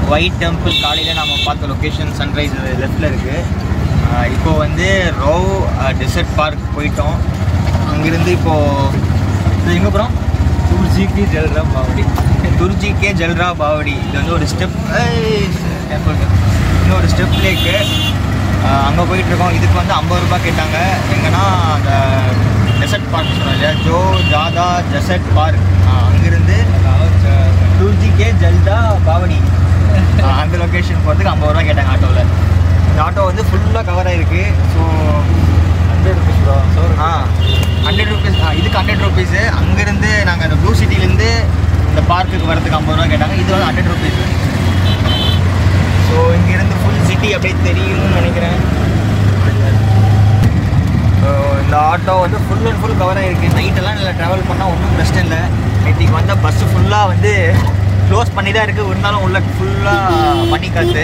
white temple காலையில் நம்ம பார்த்த லொக்கேஷன் சன்ரைஸ் லெஃப்டில் இருக்குது இப்போ வந்து ரோ டெசர்ட் பார்க் போயிட்டோம் அங்கேருந்து இப்போது இது எங்கே போகிறோம் துர்ஜிக்கு ஜல்ரா பாவடி துர்ஜி கே ஜல்ரா பாவடி இது வந்து ஒரு ஸ்டெப் டெம்பிள் இன்னொரு ஸ்டெப் லேக்கு அங்கே போயிட்டுருக்கோம் இதுக்கு வந்து ஐம்பது ரூபாய் கேட்டாங்க எங்கன்னா அந்த டெசர்ட் பார்க் சொன்னோம் இல்லையா ஜோ ஜாதா டெசர்ட் பார்க் அங்கேருந்து துர்ஜி கே ஜல்தா பாவடி ஆ, அந்த லொக்கேஷன் போகிறதுக்கு ஐம்பது ரூபா கேட்டாங்க ஆட்டோவில் இந்த ஆட்டோ வந்து ஃபுல்லாக கவர் ஆகிருக்கு ஸோ ஹண்ட்ரட் ருபீஸ் தான் ஆ ஹண்ட்ரட் ருபீஸ் இதுக்கு ஹண்ட்ரட் ருபீஸு அங்கேருந்து நாங்கள் அந்த ப்ளூ சிட்டிலேருந்து இந்த பார்க்குக்கு வரதுக்கு ஐம்பது ரூபா கேட்டாங்க இது வந்து ஹண்ட்ரட் ருபீஸ் ஸோ இங்கேருந்து ஃபுல் சிட்டி அப்படியே தெரியும்னு நினைக்கிறேன் ஸோ இந்த ஆட்டோ வந்து ஃபுல் அண்ட் ஃபுல் கவர் ஆகிருக்கு நைட்டெல்லாம் இல்லை ட்ராவல் பண்ணால் ஒன்றும் பிரச்சனை இல்லை நேற்றுக்கு வந்த பஸ்ஸு ஃபுல்லாக வந்து க்ளோஸ் பண்ணி தான் இருக்குது இருந்தாலும் உள்ள ஃபுல்லாக பண்ணி காத்து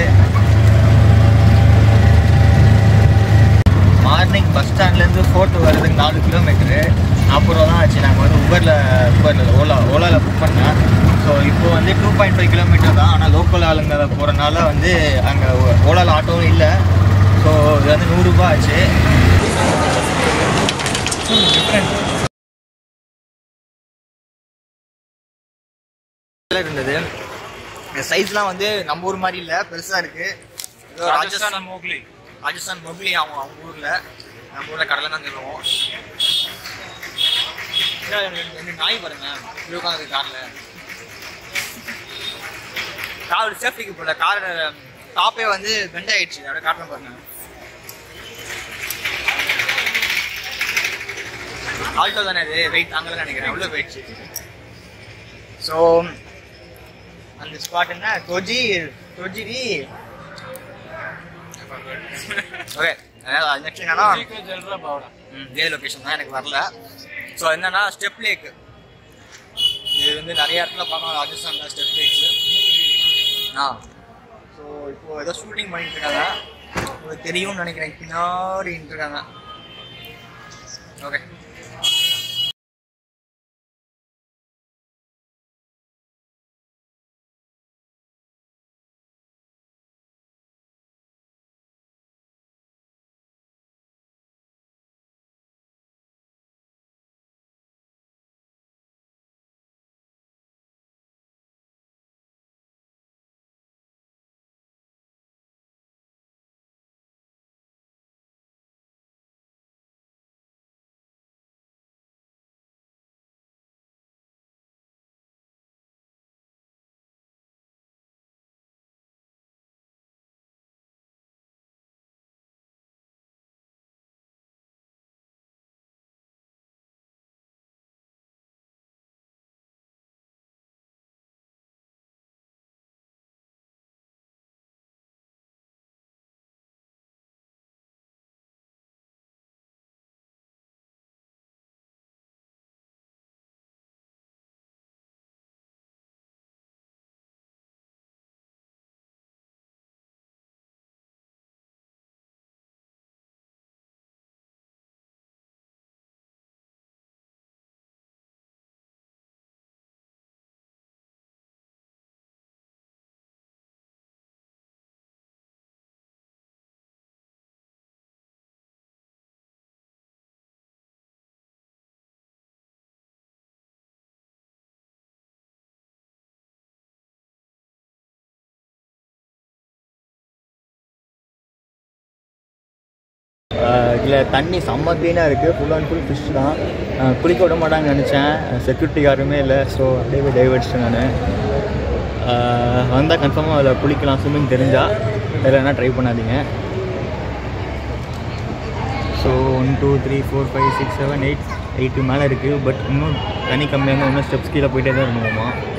மார்னிங் பஸ் ஸ்டாண்ட்லேருந்து ஃபோர்ட் வர்றதுக்கு நாலு கிலோமீட்டரு நாற்பது ரூபா தான் ஆச்சு நாங்கள் வந்து உபரில் உபரில் ஓலா ஓலாவில் புக் பண்ணேன் ஸோ இப்போ வந்து டூ பாயிண்ட் ஃபைவ் கிலோமீட்டர் தான் ஆனால் லோக்கல் ஆளுங்க போகிறனால வந்து அங்கே ஓலாவில் ஆட்டோவும் இல்லை ஸோ இது வந்து நூறுரூபா ஆச்சு இருந்தது இந்த சைஸ்லாம் வந்து நம்ம ஊர் மாதிரி இல்லை பெருசாக இருக்குது ஏதோ ராஜஸ்தான் மோக்லி ராஜஸ்தான் மொபிலி அவங்க அவங்க ஊரில் நம்ம ஊரில் கடலை தான் சொல்லுவோம் ரெண்டு நாய் பாருங்க உட்காந்து காரில் கார் சேஃப்டிக்கு போல கார் டாப்பே வந்து பெண்ட் ஆயிடுச்சு அப்படியே காட்டணும் பாருங்க ஆல்டோ தானே இது வெயிட் தாங்கலன்னு நினைக்கிறேன் அவ்வளோ போயிடுச்சு ஸோ அந்த ஸ்பாட் என்ன தொஜி தொஜிரி ஓகே நெக்ஸ்ட் என்னன்னா ஜல்ரா பாவடா ம், இதே லொக்கேஷன் தான் எனக்கு வரல ஸோ என்னன்னா ஸ்டெப் லேக் இது வந்து நிறைய இடத்துல பார்க்கலாம் ராஜஸ்தான்ல ஸ்டெப் லேக்ஸ் ஆ ஸோ இப்போ ஏதோ ஷூட்டிங் பண்ணிட்டு இருக்காங்க உங்களுக்கு தெரியும்னு நினைக்கிறேன் பின்னாடி இருக்காங்க ஓகே இதில் தண்ணி செம்ம க்ளீனாக இருக்குது ஃபுல் அண்ட் ஃபுல் ஃபிஷ் தான் அஹ் குளிக்க விட மாட்டாங்கன்னு நினச்சேன் செக்யூரிட்டி யாருமே இல்லை ஸோ அப்படியே போய் டைவ் அடிச்சிட்டேன் நான் வந்தால் கன்ஃபார்மாக அதில் குளிக்கலாம் ஸ்விம்மிங் தெரிஞ்சால் இல்லைன்னா ட்ரை பண்ணாதீங்க so one two three four five six seven eight eight மேலே இருக்குது பட் இன்னும் தண்ணி கம்மியாக இருந்தால் இன்னும் ஸ்டெப்ஸ் கீழே போயிட்டே தான் இருக்கணுமா